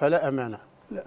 فلا امانه لا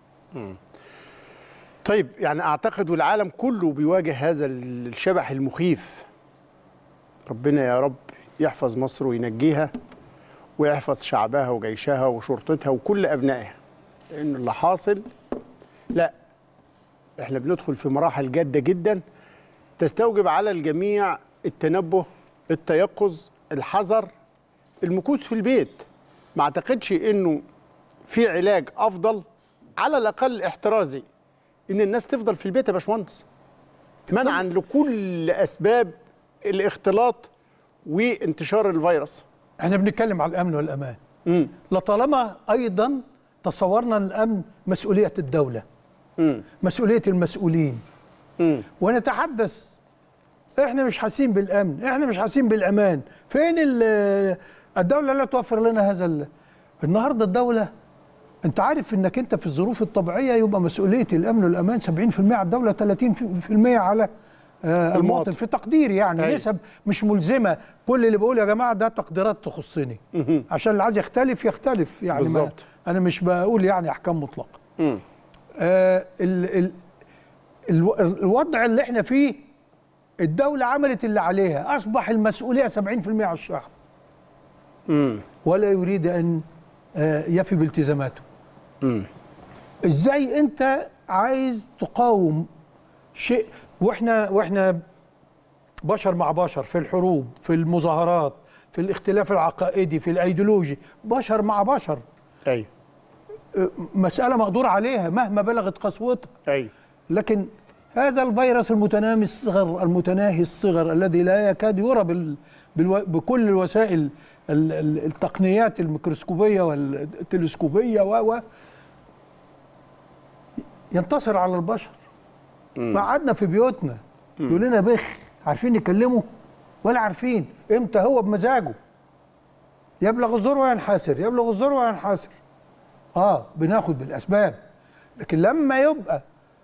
طيب يعني اعتقد والعالم كله بيواجه هذا الشبح المخيف ربنا يا رب يحفظ مصر وينجيها ويحفظ شعبها وجيشها وشرطتها وكل ابنائها لان اللي حاصل لا احنا بندخل في مراحل جاده جدا تستوجب على الجميع التنبه التيقظ الحذر المكوث في البيت ما اعتقدش انه في علاج افضل على الاقل احترازي ان الناس تفضل في البيت يا باشمهندس منعا لكل اسباب الاختلاط وانتشار الفيروس احنا بنتكلم على الامن والامان امم لطالما ايضا تصورنا ان الامن مسؤوليه الدوله امم مسؤوليه المسؤولين امم ونتحدث احنا مش حاسين بالامن احنا مش حاسين بالامان فين ال- الدوله لا توفر لنا هذا ال- النهارده الدوله انت عارف انك انت في الظروف الطبيعيه يبقى مسؤوليه الامن والامان 70% على الدوله 30% على آه، المواطن المواطن. في تقديري يعني أيوة. نسب مش ملزمه كل اللي بقول يا جماعه ده تقديرات تخصني عشان اللي عايز يختلف يختلف يعني ما بالظبط. انا مش بقول يعني احكام مطلقه امم آه ال ال الو- الوضع اللي احنا فيه الدولة عملت اللي عليها أصبح المسؤولية 70% على الشعب امم ولا يريد أن آه، يفي بالتزاماته امم إزاي أنت عايز تقاوم شيء وإحنا وإحنا بشر مع بشر في الحروب في المظاهرات في الاختلاف العقائدي في الأيديولوجي بشر مع بشر ايوه آه، مسألة مقدور عليها مهما بلغت قسوتها ايوه لكن هذا الفيروس المتنامي الصغر المتناهي الصغر الذي لا يكاد يرى بال بالو بكل الوسائل ال- ال- التقنيات الميكروسكوبيه والتلسكوبيه و و ينتصر على البشر قعدنا في بيوتنا يقول لنا بخ عارفين نكلمه ولا عارفين امتى هو بمزاجه يبلغ الذروه وينحسر يبلغ الذروه وينحسر اه بناخد بالاسباب لكن لما يبقى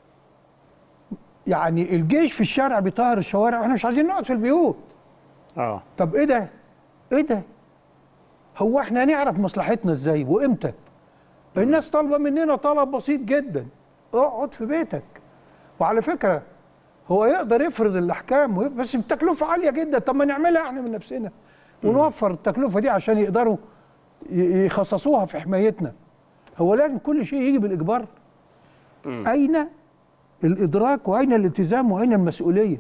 يعني الجيش في الشارع بيطهر الشوارع واحنا مش عايزين نقعد في البيوت اه طب ايه ده ايه ده هو احنا نعرف مصلحتنا ازاي وامتى الناس طالبه مننا طلب بسيط جدا اقعد في بيتك وعلى فكره هو يقدر يفرض الاحكام ويف- بس بتكلفه عاليه جدا طب ما نعملها احنا من نفسنا ونوفر التكلفه دي عشان يقدروا ي- يخصصوها في حمايتنا هو لازم كل شيء يجي بالاجبار اين الادراك واين الالتزام واين المسؤوليه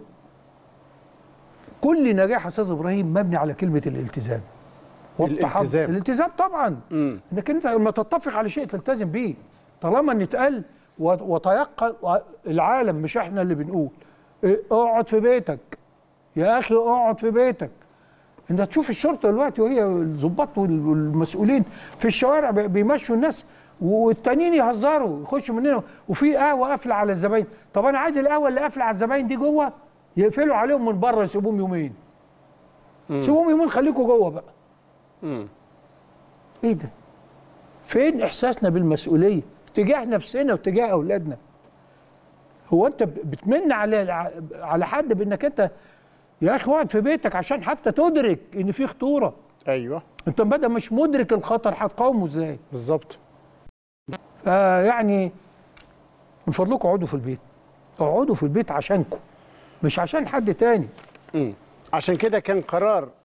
كل نجاح استاذ ابراهيم مبني على كلمه الالتزام والتحضر. الالتزام. الالتزام طبعا امم انك انت لما تتفق على شيء تلتزم بيه طالما ان اتقال و- وتيقن و- العالم مش احنا اللي بنقول إيه، اقعد في بيتك يا اخي اقعد في بيتك انت تشوف الشرطه دلوقتي وهي الضباط وال- والمسؤولين في الشوارع بي- بيمشوا الناس والتانيين يهزروا يخشوا مننا وفي قهوه قافله على الزباين طب انا عايز القهوه اللي قافله على الزباين دي جوه يقفلوا عليهم من بره يسيبوهم يومين سيبوهم يومين خليكوا جوه بقى امم ايه ده فين احساسنا بالمسؤوليه تجاه نفسنا وتجاه اولادنا هو انت ب- بتمن على على حد بانك انت يا اخي اقعد في بيتك عشان حتى تدرك ان في خطوره ايوه انت بدل مش مدرك الخطر هتقاومه ازاي بالظبط فيعني من فضلكم اقعدوا في البيت اقعدوا في البيت عشانكم مش عشان حد تاني امم عشان كده كان قرار